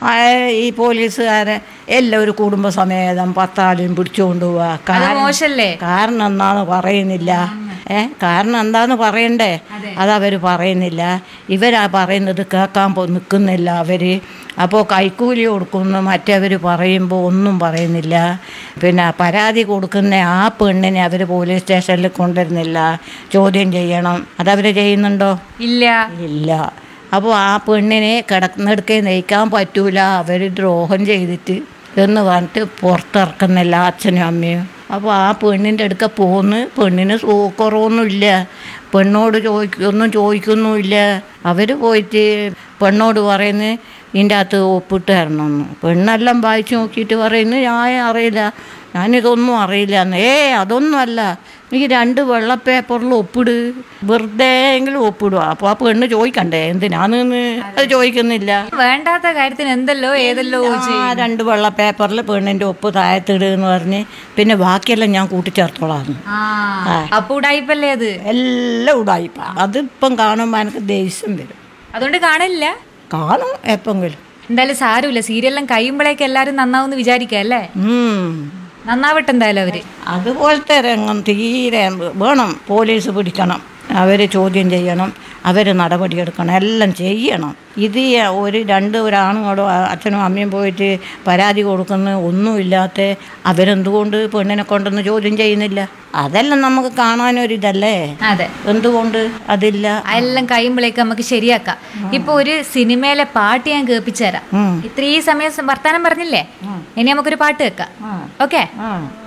ആ, ഈ പോലീസുകാരെ എല്ലാവരും കുടുംബസമേതം പത്താളും പിടിച്ചുകൊണ്ട് പോവാ അത് കാരണം മോശല്ലേ കാരണം എന്താന്ന് പറയുന്നില്ല ഏ കാരണം എന്താന്ന് പറയണ്ടേ അതവർ പറയുന്നില്ല ഇവരാ പറയുന്നത് കേൾക്കാൻ പോ നിൽക്കുന്നില്ല അവർ അപ്പോൾ കൈക്കൂലി കൊടുക്കുന്നു മറ്റവർ പറയുമ്പോൾ ഒന്നും പറയുന്നില്ല പിന്നെ പരാതി കൊടുക്കുന്ന ആ പെണ്ണിനെ അവർ പോലീസ് സ്റ്റേഷനിൽ കൊണ്ടുവരുന്നില്ല ചോദ്യം ചെയ്യണം അതവർ ചെയ്യുന്നുണ്ടോ ഇല്ല ഇല്ല അപ്പോൾ ആ പെണ്ണിനെ കിടക്കുന്നിടക്കെ നയിക്കാൻ പറ്റൂല അവർ ദ്രോഹം ചെയ്തിട്ട് എന്ന് പറഞ്ഞിട്ട് പുറത്തിറക്കുന്നില്ല അച്ഛനും അമ്മയും അപ്പോൾ ആ പെണ്ണിൻ്റെ അടുക്ക പോന്ന് പെണ്ണിന് സൂക്കറൊന്നുമില്ല പെണ്ണോട് ചോദിക്ക ഒന്നും ചോദിക്കുന്നുമില്ല അവർ പോയിട്ട് പെണ്ണോട് പറയുന്നു ഇതിൻ്റെ അകത്ത് ഒപ്പിട്ട് തരണമെന്ന് പെണ്ണെല്ലാം വായിച്ച് നോക്കിയിട്ട് പറയുന്നു ഞാൻ അറിയില്ല ഞാനിതൊന്നും അറിയില്ല എന്ന് ഏ അതൊന്നുമല്ല നീ രണ്ട് വെള്ള പേപ്പറിൽ ഒപ്പിട് വെറുതെ എങ്കിലും ഒപ്പിടുക അപ്പോൾ ആ പെണ്ണ് ചോദിക്കണ്ടേ എന്തിനാന്ന് അത് ചോദിക്കുന്നില്ല വേണ്ടാത്ത കാര്യത്തിന് എന്തല്ലോ ഏതല്ലോ ആ രണ്ട് വെള്ള പേപ്പറിൽ പെണ്ണിൻ്റെ ഒപ്പ് താഴത്തിടുക എന്ന് പറഞ്ഞ് പിന്നെ ബാക്കിയെല്ലാം ഞാൻ കൂട്ടിച്ചേർത്തോളാം ആ അപ്പൊ ഉടായിപ്പല്ലേ അത് എല്ലാം ഉടായിപ്പ അതിപ്പം കാണുമ്പോൾ എനിക്ക് ദേഷ്യം വരും അതുകൊണ്ട് കാണില്ല കാണും എപ്പെങ്കിലും എന്തായാലും സാരമില്ല സീരിയലെല്ലാം കഴിയുമ്പോഴേക്ക് എല്ലാരും നന്നാവുന്ന് വിചാരിക്കുക അല്ലേ ഉം. നന്നാവട്ടെ എന്തായാലും അവര് അതുപോലത്തെ രംഗം തീരെ വേണം പോലീസ് പിടിക്കണം അവർ ചോദ്യം ചെയ്യണം അവർ നടപടിയെടുക്കണം എല്ലാം ചെയ്യണം ഇത് ഈ ഒരു രണ്ട് ഒരാണുങ്ങളോ അച്ഛനും അമ്മയും പോയിട്ട് പരാതി കൊടുക്കുന്ന ഒന്നുമില്ലാത്ത അവരെന്തുകൊണ്ട് പെണ്ണിനെ കൊണ്ടൊന്ന് ചോദ്യം ചെയ്യുന്നില്ല അതെല്ലാം നമുക്ക് കാണാനൊരിതല്ലേ അതെ എന്തുകൊണ്ട് അതില്ല അതെല്ലാം കഴിയുമ്പോഴേക്ക് നമുക്ക് ശരിയാക്കാം ഇപ്പൊ ഒരു സിനിമയിലെ പാട്ട് ഞാൻ കേൾപ്പിച്ചു തരാം ഉം. ഇത്രയും സമയം വർത്താനം പറഞ്ഞില്ലേ ഇനി നമുക്കൊരു പാട്ട് വെക്കാം ഓക്കെ ആ